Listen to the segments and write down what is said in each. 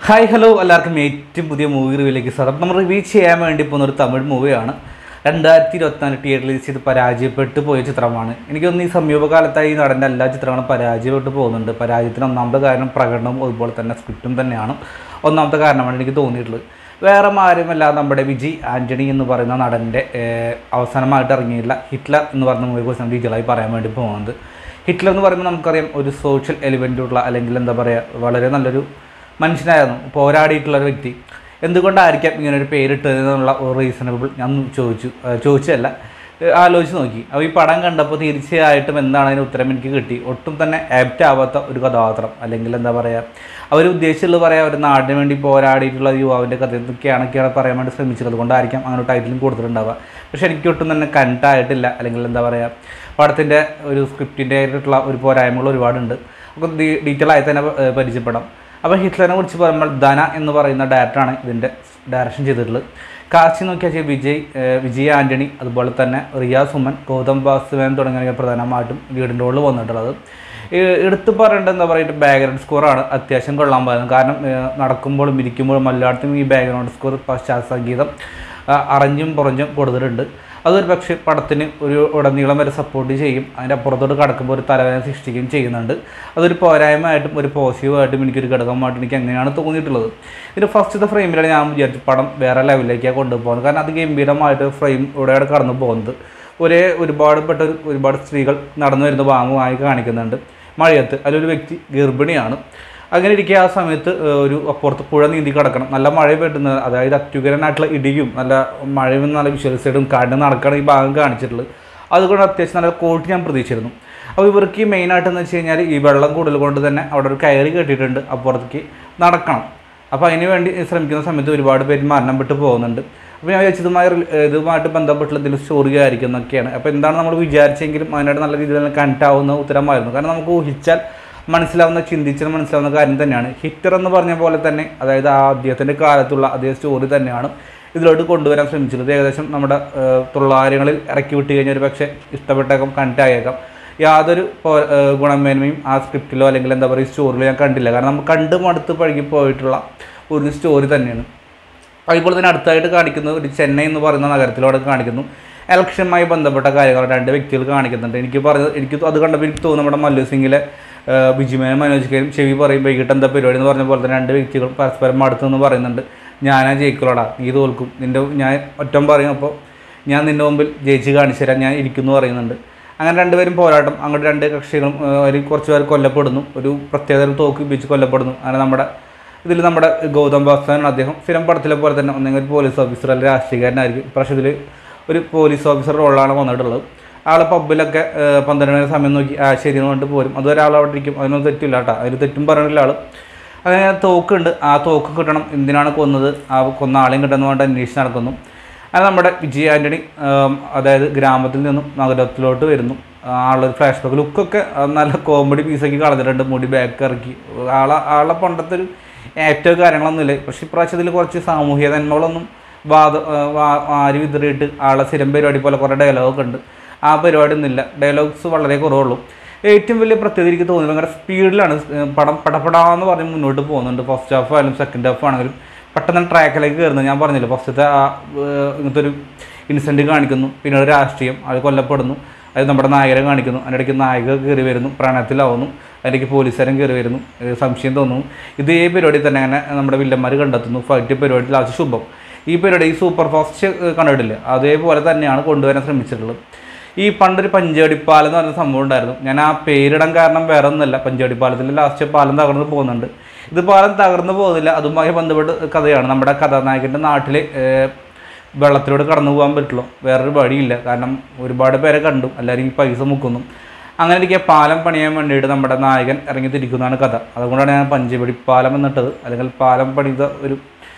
hi hello എല്ലാവർക്കും ഏറ്റവും പുതിയ മൂവി റിവ്യൂലേക്ക് സ്വാഗതം നമ്മൾ റിവ്യൂ ചെയ്യാൻ വേണ്ടി പോകുന്ന ഒരു തമിഴ് മൂവിയാണ് രണ്ടായിരത്തി ഇരുപത്തിനാല് തിയേറ്ററിൽ റിലീസ് ചെയ്ത് പരാജയപ്പെട്ടു പോയ ചിത്രമാണ് എനിക്കൊന്ന് ഈ സമീപകാലത്തായി ഈ നടൻ്റെ എല്ലാ ചിത്രങ്ങളും പരാജയപ്പെട്ടു പോകുന്നുണ്ട് പരാജയത്തിന് ഒന്നാമത്തെ കാരണം പ്രകടനവും അതുപോലെ തന്നെ സ്ക്രിപ്റ്റും തന്നെയാണ് ഒന്നാമത്തെ കാരണമാണ് എനിക്ക് തോന്നിയിട്ടുള്ളത് വേറെ ആരുമല്ല നമ്മുടെ വിജയ് ആൻ്റണി എന്ന് പറയുന്ന നടൻ്റെ ഏഹ്, അവസാനമായിട്ട് ഇറങ്ങിയിട്ടുള്ള ഹിറ്റ്ലർ എന്ന് പറയുന്ന മൂവിയെ കുറിച്ച് നമ്മൾ ഡീറ്റെയിലായി പറയാൻ വേണ്ടി പോകുന്നത് ഹിറ്റ്ലർ എന്ന് പറയുമ്പോൾ നമുക്കറിയാം ഒരു സോഷ്യൽ എലിമെൻ്റുള്ള അല്ലെങ്കിൽ എന്താ പറയുക വളരെ നല്ലൊരു മനുഷ്യനായിരുന്നു പോരാടിയിട്ടുള്ള ഒരു വ്യക്തി എന്തുകൊണ്ടായിരിക്കാം ഇങ്ങനെ ഒരു പേരിട്ടതെന്നുള്ള ഒരു റീസണബിൾ ഞാൻ ഒന്ന് ചോദിച്ചു ആ, ചോദിച്ചതല്ല ഏ, ആലോചിച്ച് നോക്കി അപ്പോൾ ഈ പടം കണ്ടപ്പോൾ തീർച്ചയായിട്ടും എന്താണ് അതിന് ഉത്തരം എനിക്ക് കിട്ടി ഒട്ടും തന്നെ ആപ്റ്റ് ആവാത്ത ഒരു കഥാപാത്രം അല്ലെങ്കിൽ എന്താ പറയുക അവർ ഉദ്ദേശിച്ചുള്ളത് പറയാം ഒരു നാടിന് വേണ്ടി പോരാടിയിട്ടുള്ള ഒരു യുവാവിൻ്റെ കഥ എന്തൊക്കെയാണൊക്കെയാണ് പറയാൻ വേണ്ടി ശ്രമിച്ചത് അതുകൊണ്ടായിരിക്കാം അങ്ങനെ ടൈറ്റിലും കൊടുത്തിട്ടുണ്ടാവുക പക്ഷേ എനിക്ക് ഒട്ടും തന്നെ കണ്ടായിട്ടില്ല അല്ലെങ്കിൽ എന്താ പറയുക പടത്തിൻ്റെ ഒരു സ്ക്രിപ്റ്റിൻ്റെ ആയിട്ടുള്ള ഒരു പോരായ്മകൾ ഒരുപാടുണ്ട് അപ്പോൾ ഡീറ്റെയിൽ ആയി തന്നെ ഏ, പരിചയപ്പെടാം അപ്പോൾ ഹിറ്റ്ലറിനെ കുറിച്ച് പറയുമ്പോൾ ധന എന്ന് പറയുന്ന ഡയറക്ടറാണ് ഇതിൻ്റെ ഡയറക്ഷൻ ചെയ്തിട്ടുള്ളത് കാസ്റ്റ് നോക്കിയാൽ വിജയ് ഏഹ് വിജയ് ആൻ്റണി അതുപോലെ തന്നെ റിയ സുമൻ ഗൗതം വാസുദേവൻ തുടങ്ങിയ പ്രധാനമായിട്ടും ലീഡിൻ്റെ റോളിൽ വന്നിട്ടുള്ളത് ഈ എടുത്തു പറയേണ്ടത് എന്താ പറയുക ബാക്ക്ഗ്രൗണ്ട് സ്കോറാണ് അത്യാവശ്യം കൊള്ളാൻ പോകുന്നത് കാരണം ഏഹ് നടക്കുമ്പോഴും ഇരിക്കുമ്പോഴും എല്ലായിടത്തും ഈ ബാക്ക്ഗ്രൗണ്ട് സ്കോർ പശ്ചാത്തല സംഗീതം ആ, അറഞ്ഞും പുറഞ്ഞും കൊടുത്തിട്ടുണ്ട് അതൊരു പക്ഷേ പടത്തിന് ഒരു ഉടനീളം വരെ സപ്പോർട്ട് ചെയ്യും അതിൻ്റെ അപ്പുറത്തോട്ട് കടക്കുമ്പോൾ ഒരു തലവേദന സൃഷ്ടിക്കുകയും ചെയ്യുന്നുണ്ട് അതൊരു പോരായ്മയായിട്ടും ഒരു പോസിറ്റീവായിട്ടും എനിക്കൊരു ഘടകമായിട്ട് എനിക്ക് അങ്ങനെയാണ് തോന്നിയിട്ടുള്ളത് ഇതിൻ്റെ ഫസ്റ്റത്തെ ഫ്രെയിമിലാണ് ഞാൻ വിചാരിച്ചു പടം വേറെ ലെവലിലേക്കാണ് കൊണ്ടുപോകുന്നത് കാരണം അത് ഗംഭീരമായിട്ട് ഫ്രെയിം ഇവിടെയാണ് കടന്നു പോകുന്നത് ഒരേ ഒരുപാട് പെട്ട ഒരു- ഒരുപാട് സ്ത്രീകൾ നടന്നു വരുന്ന ഭാഗമായി കാണിക്കുന്നുണ്ട് മഴയത്ത് അതിലൊരു വ്യക്തി ഗർഭിണിയാണ് അങ്ങനെ ഇരിക്കുക ആ സമയത്ത് ഏഹ്, ഒരു അപ്പുറത്ത് പുഴ നീന്തി കിടക്കണം നല്ല മഴ പെട്ടുന്നത് അതായത് അത്യുഗ്രനായിട്ടുള്ള ഇടിയും നല്ല മഴയും നല്ല വിഷ്വൽസൈഡും കാടിന് നടക്കണം ഈ ഭാഗം കാണിച്ചിട്ടുള്ളത് അതുകൊണ്ട് അത്യാവശ്യം നല്ല ക്വാളിറ്റി ഞാൻ പ്രതീക്ഷിച്ചിരുന്നു അപ്പോൾ ഇവർക്ക് ഈ മെയിനായിട്ടെന്ന് വെച്ച് കഴിഞ്ഞാൽ ഈ വെള്ളം കൂടുതൽ കൊണ്ട് തന്നെ അവിടെ ഒരു കയറി കെട്ടിയിട്ടുണ്ട് അപ്പുറത്തേക്ക് നടക്കണം അപ്പോൾ അതിന് വേണ്ടി ശ്രമിക്കുന്ന സമയത്ത് ഒരുപാട് പേര് മരണപ്പെട്ട് പോകുന്നുണ്ട് അപ്പോൾ ഞാൻ വിചാരിച്ചു ഇതുമായി റില- ഇതുമായിട്ട് ബന്ധപ്പെട്ടുള്ള എന്തെങ്കിലും സ്റ്റോറി ആയിരിക്കും എന്നൊക്കെയാണ് അപ്പോൾ എന്താണ് നമ്മൾ വിചാരിച്ചെങ്കിലും അതിനായിട്ട് നല്ല രീതിയിൽ തന്നെ കണക്റ്റ് ആവുന്ന ഉത്തരമായിരുന്നു കാരണം നമുക്ക് ഊഹിച്ചാൽ മനസ്സിലാവുന്ന ചിന്തിച്ചാൽ മനസ്സിലാവുന്ന കാര്യം തന്നെയാണ് ഹിറ്റർ എന്ന് പറഞ്ഞ പോലെ തന്നെ അതായത് ആ അദ്ദേഹത്തിൻ്റെ കാലത്തുള്ള അതേ സ്റ്റോറി തന്നെയാണ് ഇതിലോട്ട് കൊണ്ടുവരാൻ ശ്രമിച്ചത് ഏകദേശം നമ്മുടെ ഏഹ്, തൊള്ളായിരങ്ങളിൽ ഇറക്കി വിട്ട് കഴിഞ്ഞാൽ ഒരു പക്ഷേ ഇഷ്ടപ്പെട്ടേക്കാം കണക്റ്റ് ആയേക്കാം യാതൊരു പോ- ഏഹ്, ഗുണമേന്മയും ആ സ്ക്രിപ്റ്റിലോ അല്ലെങ്കിൽ എന്താ പറയുക സ്റ്റോറിയിലോ ഞാൻ കണ്ടില്ല കാരണം നമ്മൾ കണ്ട് മടുത്ത് പഴകി പോയിട്ടുള്ള ഒരു സ്റ്റോറി തന്നെയാണ് അതുപോലെ തന്നെ അടുത്തായിട്ട് കാണിക്കുന്നത് ഒരു ചെന്നൈ എന്ന് പറയുന്ന നഗരത്തിലൂടെ കാണിക്കുന്നു ഇലക്ഷനുമായി ബന്ധപ്പെട്ട കാര്യങ്ങൾ രണ്ട് വ്യക്തികൾ കാണിക്കുന്നുണ്ട് എനിക്ക് പറഞ്ഞത് എനിക്ക് അത് കണ്ടപ്പോൾ എനിക്ക് തോന്നുന്നു നമ്മുടെ മല്ലു സിംഗിലെ ബിജിമേനും മനോജിക്കയും ചെവി പറയും വൈകിട്ട് എന്താ പരിപാടി എന്ന് പറഞ്ഞ പോലെ തന്നെ രണ്ട് വ്യക്തികൾ പരസ്പരം അടുത്തെന്ന് പറയുന്നുണ്ട് ഞാനാ ജയിക്കുള്ളടാ നീ തോൽക്കും നിൻ്റെ ഞാൻ ഒറ്റം പറയും അപ്പോൾ ഞാൻ നിൻ്റെ മുമ്പിൽ ജയിച്ച് കാണിച്ചു തരാം ഞാൻ ഇരിക്കുന്നു പറയുന്നുണ്ട് അങ്ങനെ രണ്ടുപേരും പോരാട്ടം അങ്ങോട്ട് രണ്ട് കക്ഷികളും ഏഹ്, ഒരു കുറച്ച് പേർ കൊല്ലപ്പെടുന്നു ഒരു പ്രത്യേകതരം തോക്ക് ഉപയോഗിച്ച് കൊല്ലപ്പെടുന്നു അങ്ങനെ നമ്മുടെ ഇതിൽ നമ്മുടെ ഗൗതം വാസുദേവനാണ് അദ്ദേഹം സ്ഥിരം പടത്തിലെ പോലെ തന്നെ ഒന്നെങ്കിൽ ഒരു പോലീസ് ഓഫീസർ അല്ലെങ്കിൽ രാഷ്ട്രീയക്കാരനായിരിക്കും പക്ഷേ ഇതിൽ ഒരു പോലീസ് ഓഫീസർ റോളാണ് വന്നിട്ടുള്ളത് ആൾ പബ്ബിലൊക്കെ ഏഹ്, പന്ത്രണ്ട് മണി സമയം നോക്കി ആ ശരി എന്ന് പറഞ്ഞിട്ട് പോരും അതുവരെ ആൾ അവിടെ ഇരിക്കും അതിനൊന്നും തെറ്റില്ല കേട്ടോ അതിൽ തെറ്റും പറഞ്ഞില്ല ആൾ അങ്ങനെ തോക്കുണ്ട് ആ തോക്ക് കിട്ടണം എന്തിനാണ് കൊന്നത് ആ കൊന്ന ആളെയും കിട്ടുന്ന കൊണ്ട് അന്വേഷിച്ച് നടക്കുന്നു അത് നമ്മുടെ വിജയ് ആൻ്റണി ആം, അതായത് ഗ്രാമത്തിൽ നിന്നും നഗരത്തിലോട്ട് വരുന്നു ആളൊരു ഫ്ലാഷ് ബാക്ക് ലുക്കൊക്കെ നല്ല കോമഡി പീസൊക്കെ കളഞ്ഞിട്ടുണ്ട് മുടി ബാക്ക് ഇറക്കി ആളെ ആളെ പണ്ടത്തെ ഒരു ആക്റ്റീവ് കാര്യങ്ങളൊന്നുമില്ല പക്ഷേ ഇപ്രാവശ്യത്തിൽ കുറച്ച് സാമൂഹിക നന്മകളൊന്നും വാദ ആ, വാ- വാരി വിതറിയിട്ട് ആളെ സ്ഥിരം പരിപാടി പോലെ കുറേ ഡയലോഗൊക്കെ ഉണ്ട് ആ പരിപാടി ഒന്നുമില്ല ഡയലോഗ്സ് വളരെ കുറവുള്ളൂ ഏറ്റവും വലിയ പ്രത്യേകത എനിക്ക് തോന്നുന്നത് ഭയങ്കര സ്പീഡിലാണ് പടം പടപടാന്ന് പറഞ്ഞ് മുന്നോട്ട് പോകുന്നുണ്ട് ഫസ്റ്റ് ഹാഫ് ആയാലും സെക്കൻഡ് ഹാഫ് ആണെങ്കിലും പെട്ടെന്ന് ട്രാക്കിലേക്ക് കയറുന്നത് ഞാൻ പറഞ്ഞില്ല ഫസ്റ്റത്തെ ആ ഏഹ്, ഇങ്ങനത്തെ ഒരു ഇൻസിഡൻറ്റ് കാണിക്കുന്നു പിന്നെ ഒരു രാഷ്ട്രീയം അത് കൊല്ലപ്പെടുന്നു അത് നമ്മുടെ നായകരെ കാണിക്കുന്നു അതിനിടയ്ക്ക് നായിക കയറി വരുന്നു പ്രണയത്തിലാവുന്നു അതിലേക്ക് പോലീസുകാരൻ കയറി വരുന്നു ഏഹ്, സംശയം തോന്നുന്നു ഇതേ പരിപാടി തന്നെ അങ്ങനെ നമ്മുടെ വില്ലന്മാർ കണ്ടെത്തുന്നു ഫൈറ്റ് പരിപാടി ലാസ്റ്റ് ശുഭം ഈ പരിപാടി ഈ സൂപ്പർ ഫാസ്റ്റ് കണ്ടിട്ടില്ല അതേപോലെ തന്നെയാണ് കൊണ്ടുവരാൻ ശ്രമിച്ചിട്ടുള്ളത് ഈ പണ്ടൊരു പഞ്ചവടിപ്പാലം എന്ന് പറയുന്ന സംഭവം ഉണ്ടായിരുന്നു ഞാൻ ആ പേരിടാൻ കാരണം വേറെ ഒന്നുമല്ല പഞ്ചവടിപ്പാലത്തിൽ ലാസ്റ്റ് പാലം തകർന്ന് പോകുന്നുണ്ട് ഇത് പാലം തകർന്നു പോകുന്നില്ല അതുമായി ബന്ധപ്പെട്ട് കഥയാണ് നമ്മുടെ കഥാനായകൻ്റെ നാട്ടിൽ വെള്ളത്തിലൂടെ കടന്നു പോകാൻ പറ്റുള്ളൂ വേറൊരു വഴിയില്ല കാരണം ഒരുപാട് പേരെ കണ്ടു എല്ലാവരും ഈ പൈസ മുക്കുന്നു അങ്ങനെ ഇരിക്കെ പാലം പണിയാൻ വേണ്ടിയിട്ട് നമ്മുടെ നായകൻ ഇറങ്ങി തിരിക്കുന്നതാണ് കഥ അതുകൊണ്ടാണ് ഞാൻ പഞ്ചവടി പാലം എന്നിട്ടത് അല്ലെങ്കിൽ പാലം പണിത ഒരു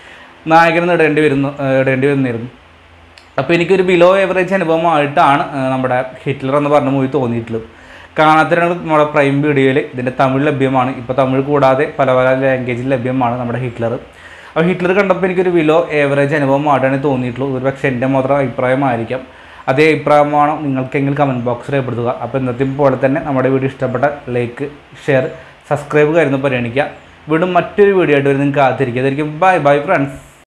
നായകൻ ഇടേണ്ടി വരുന്നു ഏഹ് ഇടേണ്ടി വന്നിരുന്നു അപ്പോൾ എനിക്കൊരു ബിലോ എവറേജ് അനുഭവമായിട്ടാണ് ആ, നമ്മുടെ ഹിറ്റ്ലർ എന്ന് പറഞ്ഞ മൂവി തോന്നിയിട്ടുള്ളത് കാണാത്തവരാണ് നമ്മുടെ പ്രൈം വീഡിയോയിൽ ഇതിൻ്റെ തമിഴ് ലഭ്യമാണ് ഇപ്പോൾ തമിഴ് കൂടാതെ പല പല ലാംഗ്വേജിൽ ലഭ്യമാണ് നമ്മുടെ ഹിറ്റ്ലർ അപ്പോൾ ഹിറ്റ്ലർ കണ്ടപ്പോൾ എനിക്കൊരു ബിലോ ഏവറേജ് അനുഭവമായിട്ടാണ് തോന്നിയിട്ടുള്ളത് ഒരു പക്ഷേ എൻ്റെ മാത്രം അഭിപ്രായമായിരിക്കാം അതേ അഭിപ്രായമാണോ നിങ്ങൾക്കെങ്കിലും കമൻറ്റ് ബോക്സിൽ രേഖപ്പെടുത്തുക അപ്പോൾ ഇന്നത്തെ പോലെ തന്നെ നമ്മുടെ വീഡിയോ ഇഷ്ടപ്പെട്ട ലൈക്ക് ഷെയർ സബ്സ്ക്രൈബ് കാര്യങ്ങൾ പരിഗണിക്കുക വീണ്ടും മറ്റൊരു വീഡിയോ ആയിട്ട് വരും നിങ്ങൾക്ക് കാത്തിരിക്കുക അതായിരിക്കും ബൈ ബൈ ഫ്രണ്ട്സ്